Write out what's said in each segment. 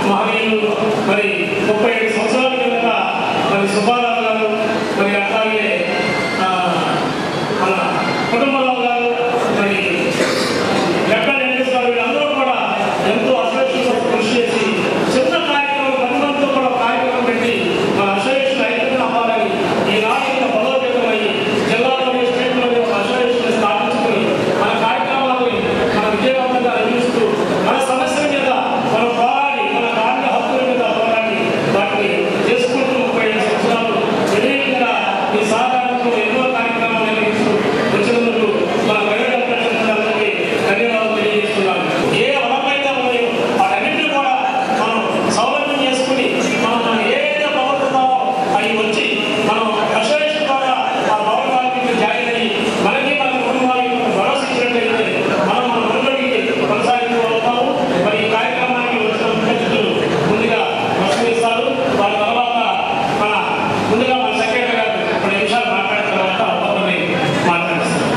మహనీయులు మరి ముప్పై ఏడు సంవత్సరాల కిందట మరి సుబ్బారావు గారు మరి అట్లాగే ఆ, మన కుటుంబరావు గారు మరి గడ్డ వెంకటేశ్వర వీళ్ళందరూ కూడా ఎంతో అసోసియేషన్ కృషి చేసి చిన్న కార్యక్రమం పది మందితో కూడా ఒక కార్యక్రమం పెట్టి మన అసోసియేషన్ ఐక్యతను అవ్వాలని ఈనాడు ఇంత బలోపేతమై జిల్లాలోని స్టేట్లోని ఒక అసోసియేషన్ స్థాపించుకుని మన కార్యక్రమాలని మన విజయవంతంగా నిర్వహిస్తూ మన సమస్యల మీద మనం పోరాడి మన కార్మిక హక్కుల మీద పోరాడి వాటిని చేసుకుంటూ ముప్పై ఐదు సంవత్సరాలు విజయంగా ఈ సహకారంతో ఎన్నో కార్యక్రమాలు నిర్వహిస్తూ వచ్చినందుకు మన మహిళా ప్రజలందరికీ ధన్యవాదాలు తెలియజేస్తున్నాను ఏ అవసరమైతే ఉన్నాయో వాటన్నింటినీ కూడా మనం సౌలభ్యం చేసుకుని మనం మనం ఏదైతే బాగుంటున్నామో అవి వచ్చి మనం అసోసియేషన్ ద్వారా ఆ భవన కార్మికులు జాయిన్ అయ్యి మనకి మన కుటుంబానికి భరోసా ఇచ్చినట్లయితే మనం మన మనుగడికి కొనసాగించగలుగుతాము మరి ఈ కార్యక్రమానికి వచ్చిన ముఖ్య అతిథులు ముందుగా ప్రసంగిస్తారు వారి తర్వాత మన ముందుగా మన సెక్రటరీ గారు కొన్ని నిమిషాలు మాట్లాడిన తర్వాత ఒక్కొక్కరిని మాట్లాడిస్తారు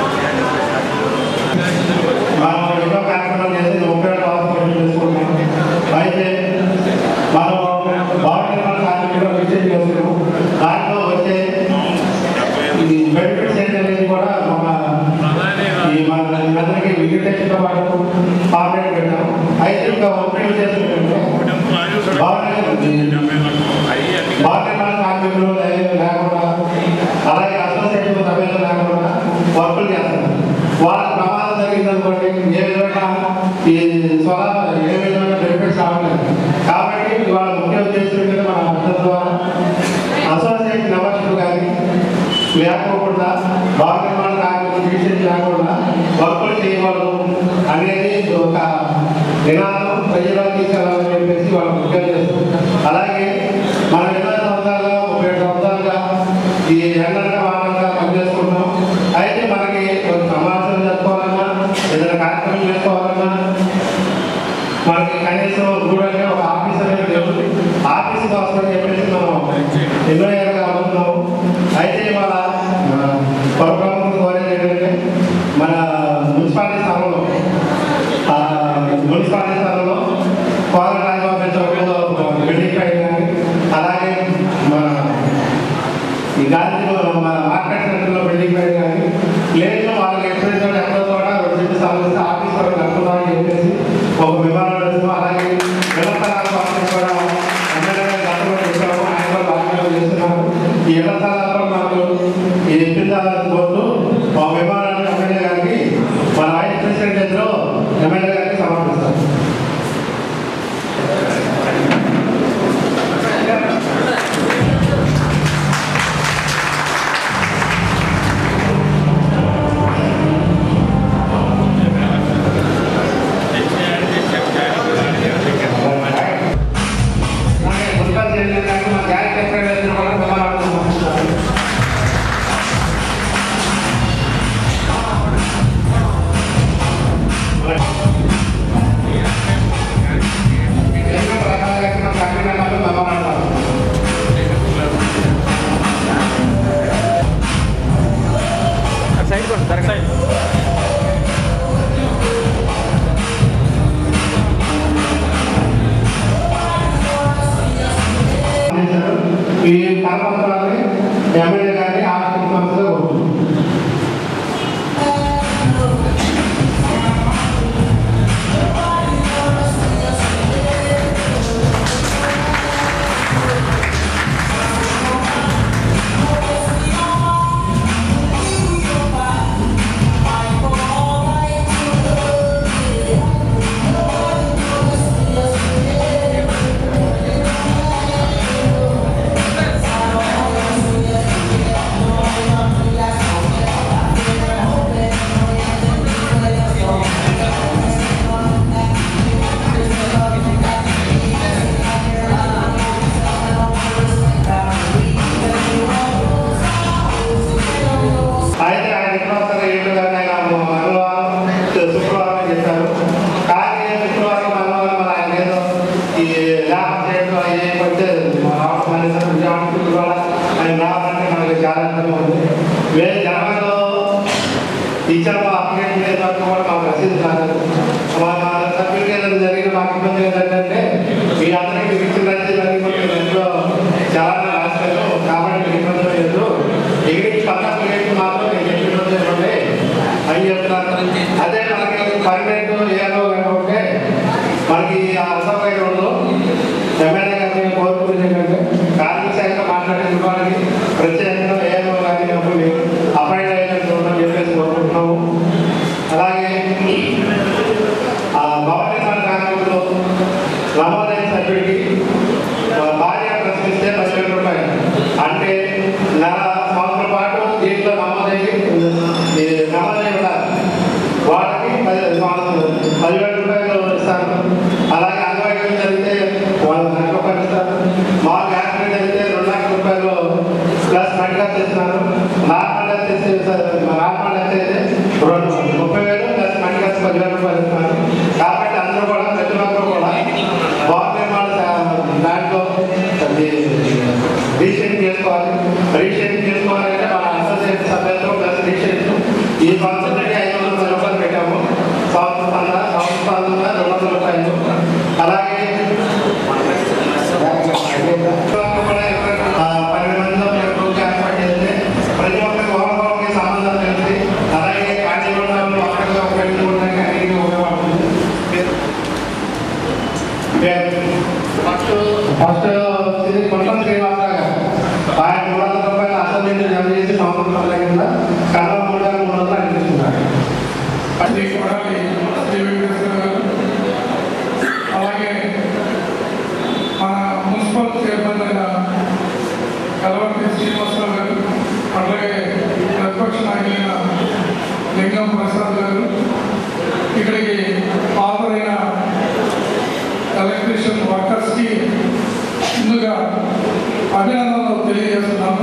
మనం ఎన్నో కార్యక్రమాలు చేసి ముప్పై ఏడు హాస్పిటల్ చేసుకుంటాం అయితే మనం బాగుంటున్న కార్యక్రమం విజయం చేస్తున్నాం దాంట్లో వచ్చే ఈ బెనిఫిట్స్ ఏంటనేది కూడా మన ఈ మన అందరికీ విజిటేషన్తో పాటు ఫార్మేట్ పెట్టాం అయితే ఇంకా ఒప్పందం చేసుకుంటే బాగా కార్మికులు లే- లేకుండా అలాగే అసోసియేషన్ సభ్యులు లేకుండా వర్కులు చేస్తారు వాళ్ళకి ప్రమాదం జరిగిందనుకోండి ఏ విధంగా ఈ స్వలా ఏ విధంగా బెనిఫిట్స్ రావట్లేదు కాబట్టి ఇవాళ ముఖ్య ఉద్దేశం ఏంటంటే మన అర్థం ద్వారా అసోసియేషన్ మెంబర్షిప్ కానీ లేకోకుండా భవన నిర్మాణ కార్మికులు చికిత్స లేకుండా వర్కులు చేయకూడదు అనేది ఒక నినాదం ప్రజలకు తీసుకెళ్ళాలని చెప్పేసి వాళ్ళు ముఖ్యం చేస్తారు అలాగే మనం ఎన్నో సంవత్సరాలుగా ముప్పై ఏడు సంవత్సరాలుగా ఈ ఎండగా వాహనంగా పనిచేసుకుంటాం అయితే మనకి ఒక సమాచారం జరుపుకోవాలన్నా ఏదైనా కార్యక్రమం చేసుకోవాలన్నా మనకి కనీసం చూడండి ఒక ఆఫీస్ అనేది లేదు ఆఫీస్ కోసం అని చెప్పేసి మనం ఎన్నో ఏళ్ళగా అవుతున్నాము అయితే ఇవాళ పరబ్రహ్మకు కోరేది ఏంటంటే మన మున్సిపాలిటీ స్థానంలో ఆ, మున్సిపాలిటీ స్థానంలో కోరల రాజబాబు చౌకలో బిల్డింగ్ పైన కానీ అలాగే మన ఈ గాంధీలో మన మార్కెట్ సెంటర్లో బిల్డింగ్ పైన కానీ లేదు వాళ్ళకి ఎక్కడైతే ఎక్కడో కూడా రెండు సెంట్లు సమస్య ఆఫీస్ వరకు కట్టుకుందామని చెప్పేసి ఒక విమానం వేస్తాం అలాగే ఇళ్లస్థలాల కోసం కూడా ఎమ్మెల్యే గతంలో చెప్పాము ఆయన కూడా వాగ్దానం చేస్తున్నారు ఈ ఇళ్ల స్థలాల్లో మాకు ఇది ఇప్పించాలని కోరుతూ ఒక విమానాన్ని ఎమ్మెల్యే గారికి మన వైస్ ప్రెసిడెంట్ ఎదురు ఎమ్మెల్యే గారికి సమర్పిస్తాం అలాగే మున్సిపల్ చైర్మన్ గారికి మన జాయింట్ సెక్రటరీ ఎదురు కూడా విమానాన్ని సమర్పిస్తారు ఎన్నో రకాలుగా మన కమిటీ మెంబర్లు మెమోరాండం సైడ్ కొట్టు సైడ్ అందించారు. ఈ కరపత్రాన్ని ఎమ్మెల్యే గారిని ఆర్థిక సంస్థగా కోరుతున్నాం Thank మనకి ఆ అసౌకర్యంలో ఎమ్మెల్యే గారిని కోరుకునేది ఏంటంటే కార్మిక శాఖ మాట్లాడే వాళ్ళకి ప్రత్యేకంగా ఏదో కానీ డబ్బులు అపాయింట్ అయ్యేటట్టు ఉందని చెప్పేసి కోరుకుంటున్నాము అలాగే ఆ భవన నిర్మాణ కార్మికులు నమోదైన సభ్యుడికి భార్య ప్రశ్నిస్తే పదివేల రూపాయలు అంటే నెల సంవత్సరం పాటు దీంట్లో నమోదయ్యి ఈ నమోదై ఉండాలి వాళ్ళకి పది సంవత్సరం పదివేల రూపాయలు ఇస్తారు అలాగే అంగవైకల్యం జరిగితే వాళ్ళు లక్ష రూపాయలు ఇస్తారు మామూలు యాక్సిడెంట్ జరిగితే రెండు లక్షల రూపాయలు ప్లస్ మెడికల్ చేస్తున్నారు నార్మల్ డెత్ చేస్తే నార్మల్ డెత్ అయితే రెండు ముప్పై వేలు ప్లస్ మెడికల్స్ పదివేల రూపాయలు ఇస్తున్నారు కాబట్టి అందరూ కూడా ప్రతి ఒక్కరు కూడా భవన నిర్మాణ శా- దాంట్లో అది రీషేప్ చేసుకోవాలి రీషేప్ చేసుకోవాలంటే మన అసోసియేషన్ సభ్యులతో ప్లస్ రీషేప్ ఈ సంవత్సరానికి ఐదు వందల పది రూపాయలు పెట్టాము సంవత్సరం సంవత్సరాలుగా రెండు వందల రూపాయలు అలాగే ఆ, పన్నెండు మందిలో మీరు ప్రోగ్రామ్ ఏర్పాటు చేస్తే ప్రతి ఒక్కరికి ఒకరికొకరికి సంబంధం తెలిసి అలాగే కాంచీగూడలో ఒకరికి ఒక వ్యక్తి ఉండడానికి అన్నిటికీ ఉపయోగపడుతుంది ఫస్ట్ ఫస్ట్ వచ్చేది కొండం శ్రీనివాసరావు గారు ఆయన మూడు వందల రూపాయలు అసలు జమ చేసి సంవత్సరం రూపాయల కింద కడవ మూడు వేల మూడు వందలు అందిస్తున్నారు అది కొడాలి శ్రీ వెంకటేశ్వర గారు అలాగే మన మున్సిపల్ చైర్మన్ అయిన కలవటి శ్రీనివాసరావు గారు అలాగే ప్రతిపక్ష నాయకులైన లింగం ప్రసాద్ గారు ఇక్కడికి హాజరైన ఎలక్ట్రీషియన్ వర్కర్స్కి ముందుగా అభినందనలు తెలియజేస్తున్నాను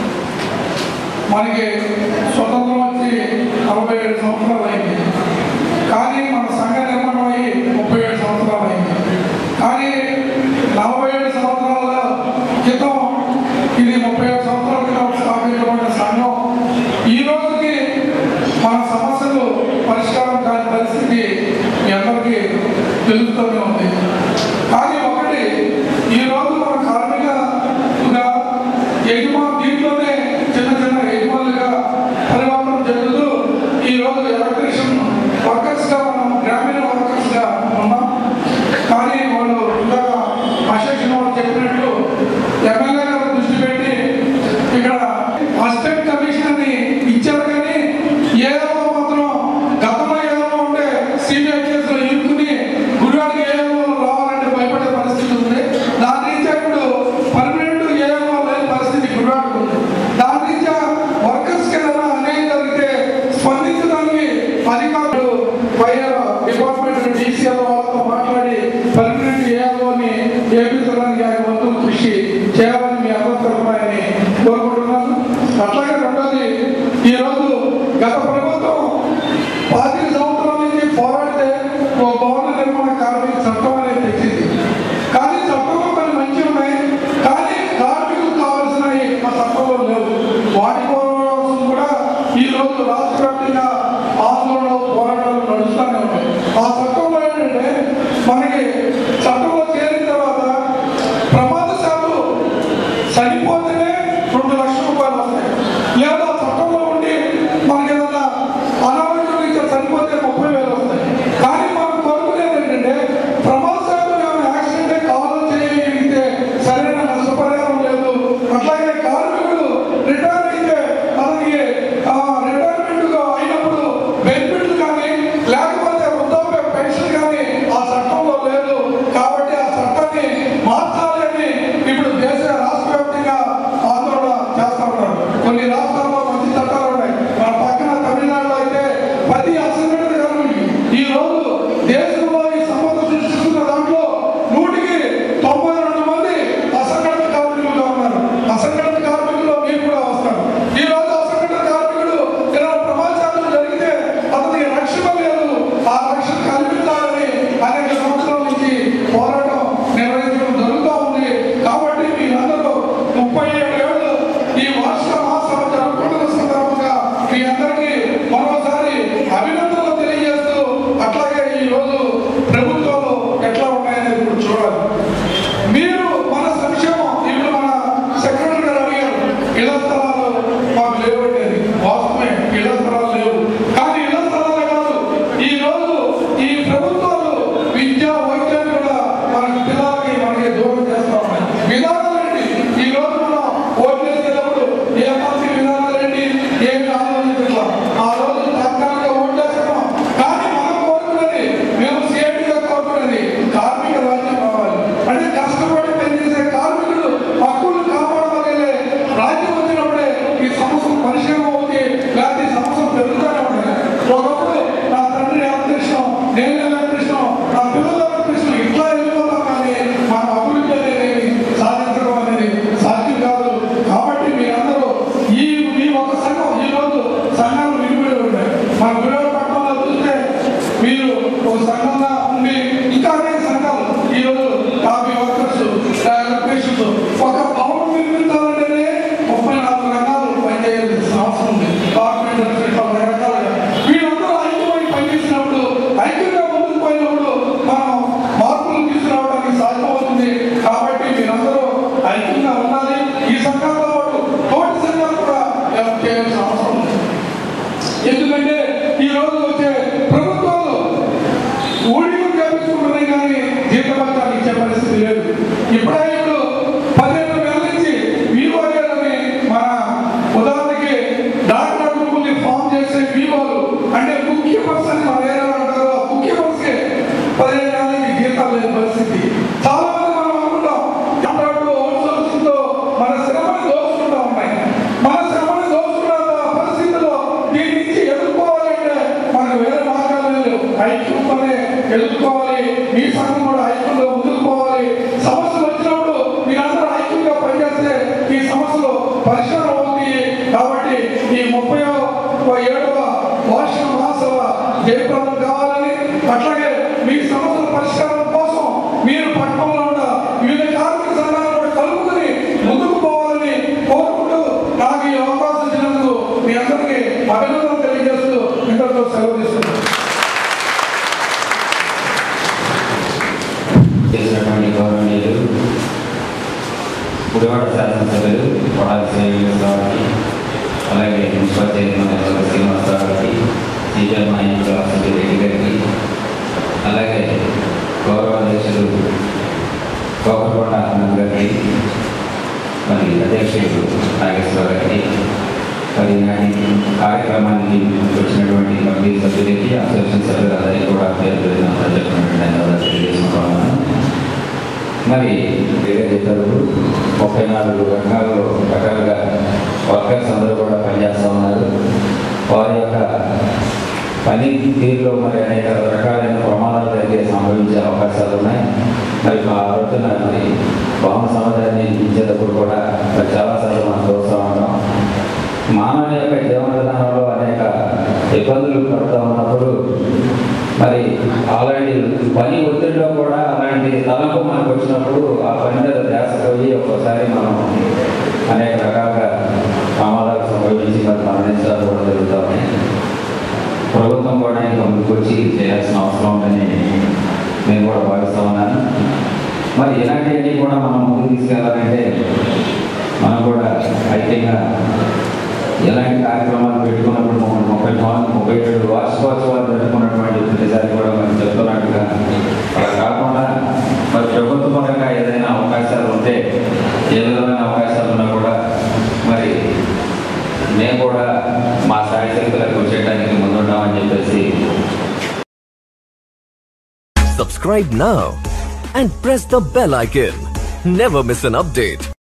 మనకి స్వతంత్రం వచ్చి నలభై ఏడు సంవత్సరాలు అయింది కానీ మన సంఘ నిర్మాణం అయ్యి ముప్పై ఏడు సంవత్సరాలు అయింది కానీ నలభై ఏడు సంవత్సరాల క్రితం ఇది ముప్పై ఏడు సంవత్సరాల క్రితం స్థాపించబడిన సంఘం ఈ రోజుకి మన సమస్యలు పరిష్కారం కాని పరిస్థితి మీ అందరికీ తెలుస్తూనే ఉంది కానీ ఒకటి ఈ రోజు మన కార్మికగా యజమా దీంట్లోనే చిన్న చిన్న యజమానులుగా పరివర్తన చెందుతూ ఈ రోజు ఎలక్ట్రీషియన్ వర్కర్స్ గా మనం గ్రామీణ వర్కర్స్ గా ఉన్నాం కానీ వాళ్ళు ఇంకా అశేషన్ వాళ్ళు చెప్పినట్టు ఎమ్మెల్యే గారు దృష్టి పెట్టి ఇక్కడ అసిస్టెంట్ కమిషనర్ ని ఇచ్చారు కానీ ఏదో మాత్రం గతంలో ఏదో ఉంటే సిబిఐ కేసులో ఇరుక్కుని గుడివాడికి ఏదో రావాలంటే భయపడే పరిస్థితి ఉంది దాని రీత్యా ఇప్పుడు పర్మనెంట్ ఏదో లేని పరిస్థితి గుడివాడికి ఉంది దాని రీత్యా వర్కర్స్ కి ఏదైనా అన్యాయం జరిగితే స్పందించడానికి అధికారులు పై డిపార్ట్మెంట్ డీసీఎల్ వాళ్ళతో మాట్లాడి పర్మనెంట్ ఏదోని ఏపించడానికి ఆయన వంతు కృషి చేయాలని మీ అందరి తరఫున ఆయన్ని కోరుకుంటున్నాను అట్లాగే రెండోది ఈరోజు గత ప్రభుత్వం పాతిక సంవత్సరాల నుంచి పోరాడితే ఓ భవన నిర్మాణ కార్మిక చట్టం అనేది తెచ్చింది కానీ చట్టంలో కొన్ని మంచి ఉన్నాయి కానీ కార్మికులకు కావాల్సినవి ఆ చట్టంలో లేవు వాటి కోసం కూడా ఈ రోజు రాష్ట్ర వ్యాప్తంగా ఆందోళనలు పోరాటాలు నడుస్తూనే ఉన్నాయి ఆ చట్టంలో ఏంటంటే మనకి గుడివాడ శాసనసభ్యులు కొడాలి శ్రీనివాస గారికి అలాగే మున్సిపల్ చైర్మన్ ఎర్రల శ్రీనివాసరావు గారికి సీనియర్ నాయకులు అసలు రెడ్డి గారికి అలాగే గౌరవ అధ్యక్షులు కోకకొండ ఆనంద్ గారికి మరి అధ్యక్షులు నాగేశ్వర గారికి మరి నాటి కార్యక్రమానికి వచ్చినటువంటి కమిటీ సభ్యులకి అసోసియేషన్ సభ్యులందరికీ కూడా పేరు పేరున ప్రత్యేకమైనటువంటి ధన్యవాదాలు తెలియజేసుకుంటున్నాను మరి వేరే ఇతరులు ముప్పై నాలుగు రంగాల్లో రకాలుగా వర్కర్స్ అందరూ కూడా పనిచేస్తూ ఉన్నారు వారి యొక్క పని తీరులో మరి అనేక రకాలైన ప్రమాదాలు జరిగే సంభవించే అవకాశాలు ఉన్నాయి మరి మా ఆలోచన మరి వాహన సమాజాన్ని ఇచ్చేటప్పుడు కూడా మరి చాలాసార్లు మనం చూస్తూ ఉంటాం మానవుని యొక్క జీవన విధానంలో అనేక ఇబ్బందులు పడుతూ ఉన్నప్పుడు మరి అలాంటి పని ఒత్తిడిలో కూడా అలాంటి తలంపు మనకు వచ్చినప్పుడు ఆ పని మీద ధ్యాస పోయి ఒక్కోసారి మనం అనేక రకాలుగా ప్రమాదాలు సంభవించి మరి మరణించడం కూడా జరుగుతూ ఉన్నాయి ప్రభుత్వం కూడా ఇంకా ముందుకొచ్చి చేయాల్సిన అవసరం ఉందని నేను కూడా భావిస్తూ ఉన్నాను మరి ఇలాంటివన్నీ కూడా మనం ముందుకు తీసుకెళ్ళాలంటే మనం కూడా ఐక్యంగా ఎలాంటి కార్యక్రమాలు పెట్టుకున్నప్పుడు మనం ముప్పై నాలుగు ముప్పై ఏడు వార్షికోత్సవాలు జరుపుకున్నటువంటి ప్రతిసారి కూడా మనం చెప్తున్నట్టుగా అలా కాకుండా మరి ప్రభుత్వ పరంగా ఏదైనా అవకాశాలు ఉంటే ఏ విధమైన అవకాశాలు ఉన్నా కూడా మరి మేము కూడా మా స్థాయి శక్తులకు వచ్చేయడానికి ముందుంటామని చెప్పేసి Subscribe now and press the bell icon. Never miss an update.